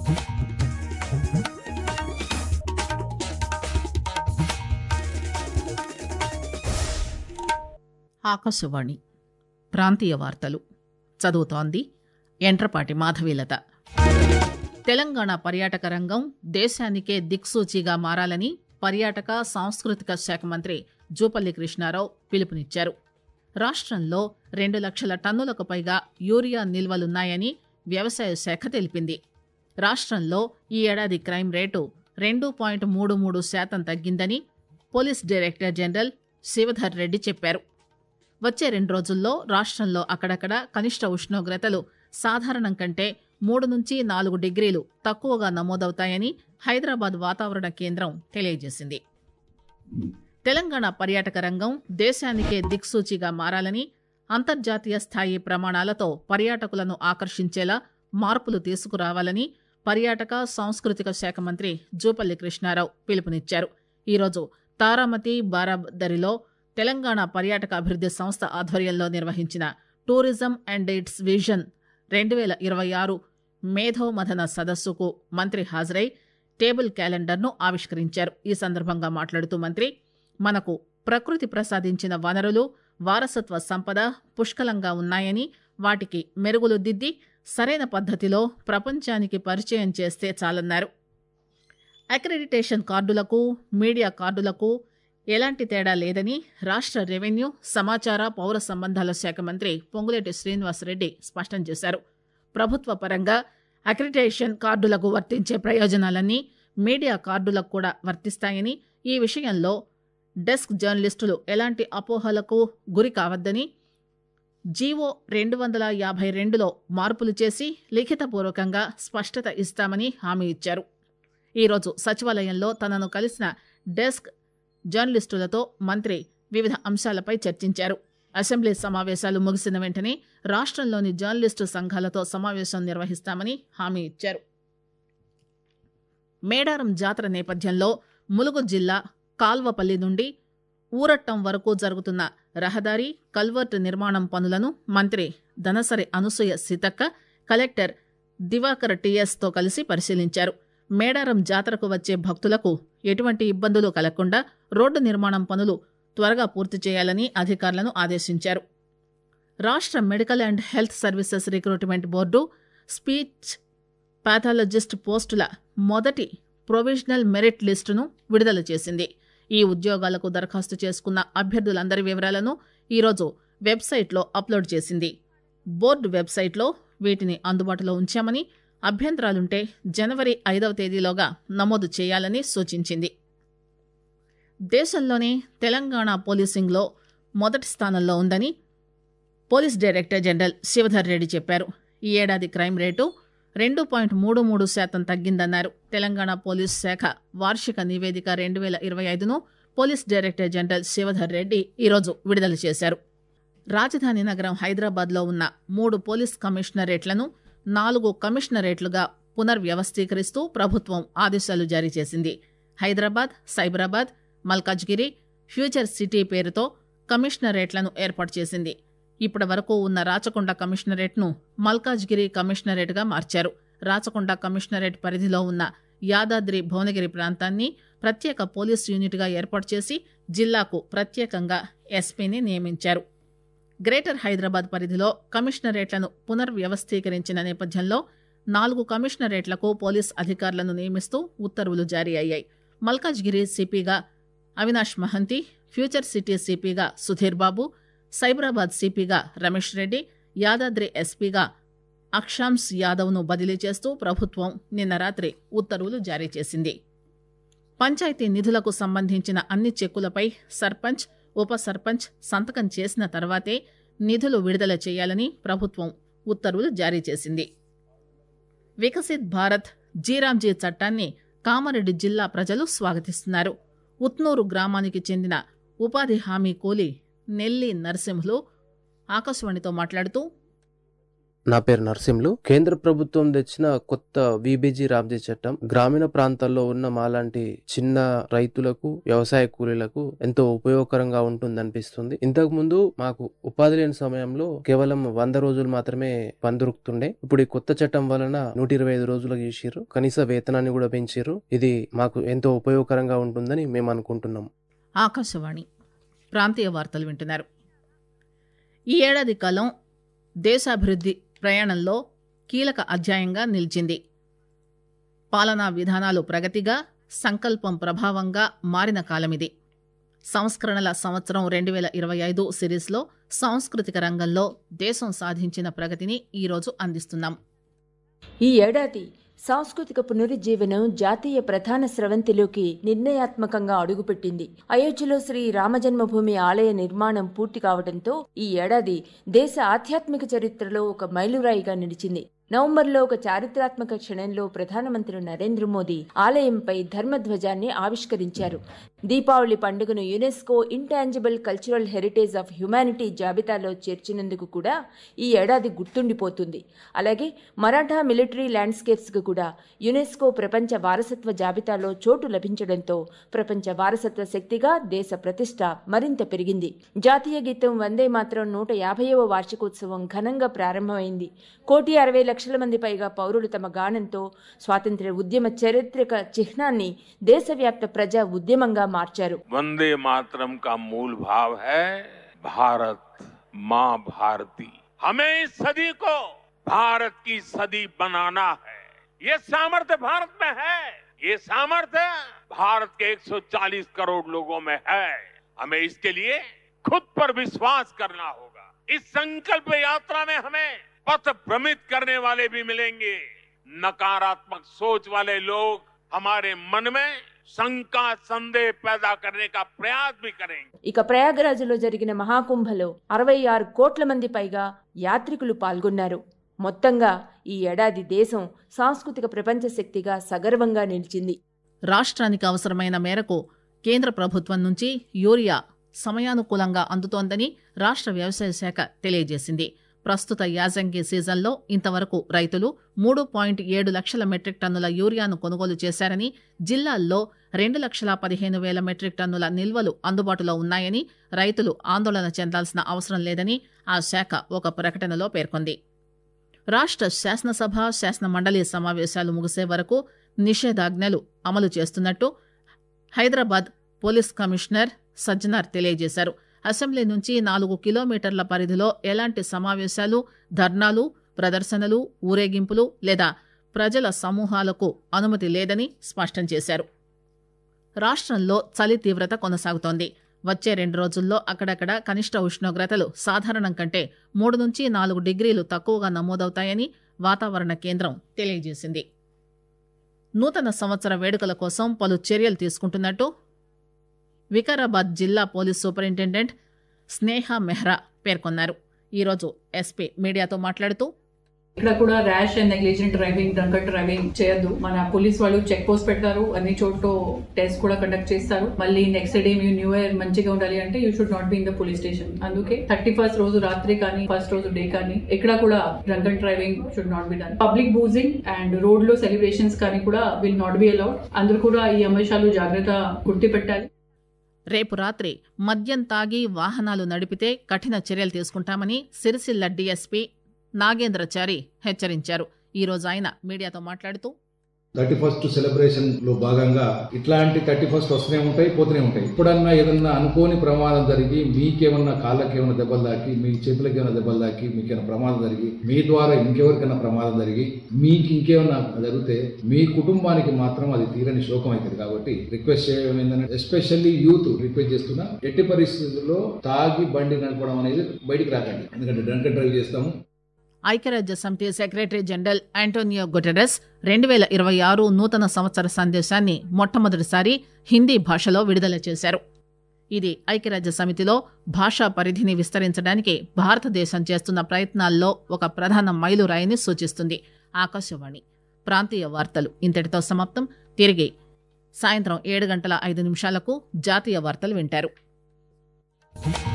ఆకాశవాణి ప్రాంతీయ వార్తలు చదువుతోంది ఎంట్రపాటి మాధవీలత తెలంగాణ పర్యాటక రంగం దేశానికే దిక్సూచిగా మారాలని పర్యాటక సాంస్కృతిక శాఖ మంత్రి జూపల్లి కృష్ణారావు పిలుపునిచ్చారు రాష్ట్రంలో రెండు లక్షల టన్నులకు పైగా యూరియా నిల్వలున్నాయని వ్యవసాయ శాఖ తెలిపింది రాష్ట్రంలో ఈ ఏడాది క్రైమ్ రేటు రెండు పాయింట్ మూడు మూడు శాతం తగ్గిందని police director general Shivadhar Reddy చెప్పారు వచ్చే రెండు రోజుల్లో రాష్ట్రంలో అక్కడక్కడ కనిష్ట ఉష్ణోగ్రతలు సాధారణం కంటే మూడు నుంచి నాలుగు డిగ్రీలు తక్కువగా నమోదవుతాయని హైదరాబాద్ వాతావరణ కేంద్రం తెలియజేసింది తెలంగాణ పర్యాటక రంగం దేశానికే దిక్సూచిగా మారాలని అంతర్జాతీయ స్థాయి ప్రమాణాలతో పర్యాటకులను ఆకర్షించేలా మార్పులు తీసుకురావాలని పర్యాటక సాంస్కృతిక శాఖ మంత్రి జూపల్లి కృష్ణారావు పిలుపునిచ్చారు ఈరోజు తారామతి బారాదరిలో తెలంగాణ పర్యాటక అభివృద్ది సంస్థ ఆధ్వర్యంలో నిర్వహించిన టూరిజం అండ్ ఇట్స్ విజన్ రెండు వేల ఇరవై ఆరు మేధోమథన సదస్సుకు మంత్రి హాజరై టేబుల్ క్యాలెండర్ను ఆవిష్కరించారు ఈ సందర్భంగా మాట్లాడుతూ మంత్రి మనకు ప్రకృతి ప్రసాదించిన వనరులు వారసత్వ సంపద పుష్కలంగా ఉన్నాయని వాటికి మెరుగులు దిద్ది సరైన పద్ధతిలో ప్రపంచానికి పరిచయం చేస్తే చాలన్నారు అక్రెడిటేషన్ కార్డులకు మీడియా కార్డులకు ఎలాంటి తేడా లేదని రాష్ట్ర రెవెన్యూ సమాచార పౌర సంబంధాల శాఖ మంత్రి పొంగులేటి శ్రీనివాసరెడ్డి స్పష్టం చేశారు ప్రభుత్వ పరంగా అక్రిటేషన్ కార్డులకు వర్తించే ప్రయోజనాలన్నీ మీడియా కార్డులకు కూడా వర్తిస్తాయని ఈ విషయంలో డెస్క్ జర్నలిస్టులు ఎలాంటి అపోహలకు గురి కావద్దని జీవో రెండు వందల యాభై రెండులో మార్పులు చేసి లిఖితపూర్వకంగా స్పష్టత ఇస్తామని హామీ ఇచ్చారు ఈరోజు సచివాలయంలో తనను కలిసిన డెస్క్ జర్నలిస్టులతో మంత్రి వివిధ అంశాలపై చర్చించారు అసెంబ్లీ సమావేశాలు ముగిసిన వెంటనే రాష్ట్రంలోని జర్నలిస్టు సంఘాలతో సమావేశం నిర్వహిస్తామని హామీ ఇచ్చారు మేడారం జాతర నేపథ్యంలో ములుగు జిల్లా కాల్వపల్లి నుండి ఊరట్టం వరకు జరుగుతున్న రహదారి కల్వర్ట్ నిర్మాణం పనులను మంత్రి దనసరి అనసూయ సీతక్క కలెక్టర్ దివాకర్ టీఎస్తో కలిసి పరిశీలించారు మేడారం జాతరకు వచ్చే భక్తులకు ఎటువంటి ఇబ్బందులు కలగకుండా రోడ్డు నిర్మాణం పనులు త్వరగా పూర్తి చేయాలని అధికారులను ఆదేశించారు రాష్ట్ర medical and health services recruitment board speech pathologist పోస్టుల మొదటి ప్రొవిజనల్ మెరిట్ లిస్టును విడుదల చేసింది ఈ ఉద్యోగాలకు దరఖాస్తు చేసుకున్న అభ్యర్థులందరి వివరాలను ఈరోజు వెబ్సైట్లో అప్లోడ్ చేసింది బోర్డు వెబ్సైట్లో వీటిని అందుబాటులో ఉంచామని అభ్యంతరాలుంటే జనవరి ఐదవ తేదీలోగా నమోదు చేయాలని సూచించింది దేశంలోనే తెలంగాణ పోలీసింగ్లో మొదటి స్థానంలో ఉందని police director general Shivadhar Reddy చెప్పారు ఈ ఏడాది క్రైమ్ రేటు రెండు పాయింట్ మూడు మూడు శాతం తగ్గిందన్నారు తెలంగాణ పోలీస్ శాఖ వార్షిక నివేదిక రెండు వేల ఇరవై ఐదును police director general Shivadhar Reddy ఈరోజు విడుదల చేశారు రాజధాని నగరం హైదరాబాద్లో ఉన్న మూడు పోలీస్ కమిషనరేట్లను నాలుగు కమిషనరేట్లుగా పునర్వ్యవస్థీకరిస్తూ ప్రభుత్వం ఆదేశాలు జారీ చేసింది హైదరాబాద్ సైబరాబాద్ మల్కాజ్గిరి ఫ్యూచర్ సిటీ పేరుతో కమిషనరేట్లను ఏర్పాటు చేసింది ఇప్పటి వరకు ఉన్న రాచకొండ కమిషనరేట్ను మల్కాజ్గిరి కమిషనరేట్గా మార్చారు రాచకొండ కమిషనరేట్ పరిధిలో ఉన్న యాదాద్రి భువనగిరి ప్రాంతాన్ని ప్రత్యేక పోలీస్ యూనిట్గా ఏర్పాటు చేసి జిల్లాకు ప్రత్యేకంగా ఎస్పీని నియమించారు గ్రేటర్ హైదరాబాద్ పరిధిలో కమిషనరేట్లను పునర్వ్యవస్థీకరించిన నేపథ్యంలో నాలుగు కమిషనరేట్లకు పోలీస్ అధికారులను నియమిస్తూ ఉత్తర్వులు జారీ అయ్యాయి మల్కాజ్గిరి సిపిగా అవినాష్ మహంతి ఫ్యూచర్ సిటీ సిపిగా సుధీర్ బాబు సైబరాబాద్ సిపిగా రమేష్ రెడ్డి యాదాద్రి ఎస్పీగా అక్షాంశ్ యాదవ్ను బదిలీ చేస్తూ ప్రభుత్వం నిన్న రాత్రి ఉత్తర్వులు జారీ చేసింది పంచాయతీ నిధులకు సంబంధించిన అన్ని చెక్కులపై సర్పంచ్ ఉప సర్పంచ్ సంతకం చేసిన తర్వాతే నిధులు విడుదల చేయాలని ప్రభుత్వం ఉత్తర్వులు జారీ చేసింది వికసిత్ భారత్ జీరాంజీ చట్టాన్ని కామారెడ్డి జిల్లా ప్రజలు స్వాగతిస్తున్నారు ఉత్నూరు గ్రామానికి చెందిన ఉపాధి హామీ కూలీ నెల్లి నరసింహులు ఆకాశవాణితో మాట్లాడుతూ నా పేరు నరసింహులు కేంద్ర ప్రభుత్వం తెచ్చిన కొత్త విబిజి రామ్జీ చట్టం గ్రామీణ ప్రాంతాల్లో ఉన్న మాలాంటి చిన్న రైతులకు వ్యవసాయ కూలీలకు ఎంతో ఉపయోగకరంగా ఉంటుంది అనిపిస్తుంది ఇంతకు ముందు మాకు ఉపాధి లేని సమయంలో కేవలం వంద రోజులు మాత్రమే పని దొరుకుతుండే ఇప్పుడు ఈ కొత్త చట్టం వలన నూట ఇరవై ఐదు రోజులకు చేసిర్రు కనీస వేతనాన్ని కూడా పెంచిర్రు ఇది మాకు ఎంతో ఉపయోగకరంగా ఉంటుందని మేము అనుకుంటున్నాం ఆకాశవాణి ప్రాంతీయ వార్తలు వింటున్నారు ఈ ఏడాది కాలం దేశాభివృద్ధి ప్రయాణంలో కీలక అధ్యాయంగా నిలిచింది పాలనా విధానాలు ప్రగతిగా సంకల్పం ప్రభావంగా మారిన కాలమిది సంస్కరణల సంవత్సరం రెండు వేల ఇరవై ఐదు సిరీస్లో సాంస్కృతిక రంగంలో దేశం సాధించిన ప్రగతిని ఈరోజు అందిస్తున్నాం ఈ ఏడాది సాంస్కృతిక పునరుజ్జీవనం జాతీయ ప్రధాన స్రవంతిలోకి నిర్ణయాత్మకంగా అడుగుపెట్టింది అయోధ్యలో శ్రీ రామజన్మభూమి ఆలయ నిర్మాణం పూర్తి కావడంతో ఈ ఏడాది దేశ ఆధ్యాత్మిక చరిత్రలో ఒక మైలురాయిగా నిలిచింది నవంబర్లో ఒక చారిత్రాత్మక క్షణంలో ప్రధానమంత్రి నరేంద్ర మోదీ ఆలయంపై ధర్మధ్వజాన్ని ఆవిష్కరించారు దీపావళి పండుగను UNESCO intangible cultural heritage of humanity జాబితాలో చేర్చినందుకు కూడా ఈ ఏడాది గుర్తుండిపోతుంది అలాగే మరాఠా మిలిటరీ ల్యాండ్స్కేప్స్కు కూడా యునెస్కో ప్రపంచ వారసత్వ జాబితాలో చోటు లభించడంతో ప్రపంచ వారసత్వ శక్తిగా దేశ ప్రతిష్ట మరింత పెరిగింది జాతీయ గీతం వందే మాత్రం నూట యాభైవ వార్షికోత్సవం ఘనంగా ప్రారంభమైంది కోటి అరవై లక్షల మంది పైగా పౌరులు తమ గానంతో స్వాతంత్ర్య ఉద్యమ చారిత్రక చిహ్నాన్ని దేశవ్యాప్త ప్రజా ఉద్యమంగా మార్చారు वंदे मातरम का मूल भाव है भारत माँ भारती हमें इस सदी को भारत की सदी बनाना है ये सामर्थ्य भारत में है ये सामर्थ्य भारत के 140 करोड़ लोगों में है हमें इसके लिए खुद पर विश्वास करना होगा इस संकल्प यात्रा में हमें पथ भ्रमित करने वाले भी मिलेंगे नकारात्मक सोच वाले लोग हमारे मन में शंका संदेह पैदा करने का प्रयास भी करेंगे ఇక ప్రయాగరాజులో జరిగిన మహాకుంభలో అరవై ఆరు కోట్ల మంది పైగా యాత్రికులు పాల్గొన్నారు మొత్తంగా ఈ ఏడాది దేశం సాంస్కృతిక ప్రపంచ శక్తిగా సగర్వంగా నిలిచింది రాష్ట్రానికి అవసరమైన మేరకు కేంద్ర ప్రభుత్వం నుంచి యూరియా సమయానుకూలంగా అందుతోందని రాష్ట్ర వ్యవసాయ శాఖ తెలియజేసింది ప్రస్తుత యాసంగి సీజన్లో ఇంతవరకు రైతులు మూడు పాయింట్ ఏడు లక్షల మెట్రిక్ టన్నుల యూరియాను కొనుగోలు చేశారని జిల్లాల్లో రెండు లక్షల పదిహేను వేల మెట్రిక్ టన్నుల నిల్వలు అందుబాటులో ఉన్నాయని రైతులు ఆందోళన చెందాల్సిన అవసరం లేదని ఆ శాఖ ఒక ప్రకటనలో పేర్కొంది రాష్ట్ర శాసనసభ శాసన మండలి సమావేశాలు ముగిసే వరకు నిషేధాజ్ఞలు అమలు చేస్తున్నట్టు హైదరాబాద్ పోలీస్ కమిషనర్ సజ్జనార్ తెలియజేశారు అసెంబ్లీ నుంచి నాలుగు కిలోమీటర్ల పరిధిలో ఎలాంటి సమావేశాలు ధర్నాలు ప్రదర్శనలు ఊరేగింపులు లేదా ప్రజల సమూహాలకు అనుమతి లేదని స్పష్టం చేశారు రాష్ట్రంలో చలి తీవ్రత కొనసాగుతోంది వచ్చే రెండు రోజుల్లో అక్కడక్కడ కనిష్ట ఉష్ణోగ్రతలు సాధారణం కంటే మూడు నుంచి నాలుగు డిగ్రీలు తక్కువగా నమోదవుతాయని వాతావరణ కేంద్రం తెలియజేసింది నూతన సంవత్సర వేడుకల కోసం పలు చర్యలు తీసుకుంటున్నట్టు వికారాబాద్ జిల్లా పోలీస్ సూపరింటెండెంట్ స్నేహ మెహ్రా పేర్కొన్నారు ఈరోజు ఎస్పీ మీడియాతో మాట్లాడుతూ ఇక్కడ కూడా rash and negligent driving drunker driving చేయొద్దు మన పోలీస్ వాళ్ళు చెక్ పోస్ట్ పెడతారు అన్ని చోట్ల టెస్ట్ కూడా కండక్ట్ చేస్తారు మళ్ళీ నెక్స్ట్ డే మీ న్యూ ఇయర్ మంచిగా ఉండాలి అంటే you should not be in the police station అందుకే థర్టీ ఫస్ట్ రోజు రాత్రి కానీ ఫస్ట్ రోజు డే కానీ ఎక్కడ కూడా drunken driving should not be done public boozing and road లో సెలబ్రేషన్స్ కానీ కూడా విల్ నాట్ బి అలౌడ్ అందరూ కూడా ఈ అంశాలు జాగ్రత్త గుర్తు పెట్టాలి రేపు రాత్రి మద్యం తాగి వాహనాలు నడిపితే కఠిన చర్యలు తీసుకుంటామని సిరిసిల్ల డీఎస్పీ నాగేంద్రచారి హెచ్చరించారు ఈ రోజు ఆయన మీడియాతో మాట్లాడుతూ థర్టీ ఫస్ట్ సెలబ్రేషన్ లో భాగంగా ఇట్లాంటి థర్టీ ఫస్ట్ వస్తూనే ఉంటాయి పోతూనే ఉంటాయి ఎప్పుడన్నా ఏదన్నా అనుకోని ప్రమాదం జరిగి మీకేమన్నా కాళ్ళకి ఏమైనా దెబ్బలు తాకి మీ చేతులకి ఏమైనా దెబ్బలు తాకి మీకేమైనా ప్రమాదం జరిగి మీ ద్వారా ఇంకెవరికైనా ప్రమాదం జరిగి మీకు ఇంకేమైనా జరిగితే మీ కుటుంబానికి మాత్రం అది తీరని శోకం అవుతుంది కాబట్టి రిక్వెస్ట్ చేయడం ఏంటంటే ఎస్పెషల్లీ యూత్ రిక్వెస్ట్ చేస్తున్నా ఎట్టి పరిస్థితుల్లో తాగి బండి నడపడం అనేది బయటికి రాకండి ఎందుకంటే డ్రంక్ డ్రైవ్ చేస్తాము ఐక్యరాజ్య సమితి సెక్రటరీ జనరల్ ఆంటోనియో గుటెరస్ రెండు వేల ఇరవై ఆరు నూతన సంవత్సర సందేశాన్ని మొట్టమొదటిసారి హిందీ భాషలో విడుదల చేశారు ఇది ఐక్యరాజ్య సమితిలో భాషా పరిధిని విస్తరించడానికి భారతదేశం చేస్తున్న ప్రయత్నాల్లో ఒక ప్రధాన మైలురాయిని సూచిస్తుంది ఆకాశవాణి ప్రాంతీయ వార్తలు ఇంతటితో సమాప్తం తిరిగి సాయంత్రం ఏడు గంటల ఐదు నిమిషాలకు జాతీయ వార్తలు వింటారు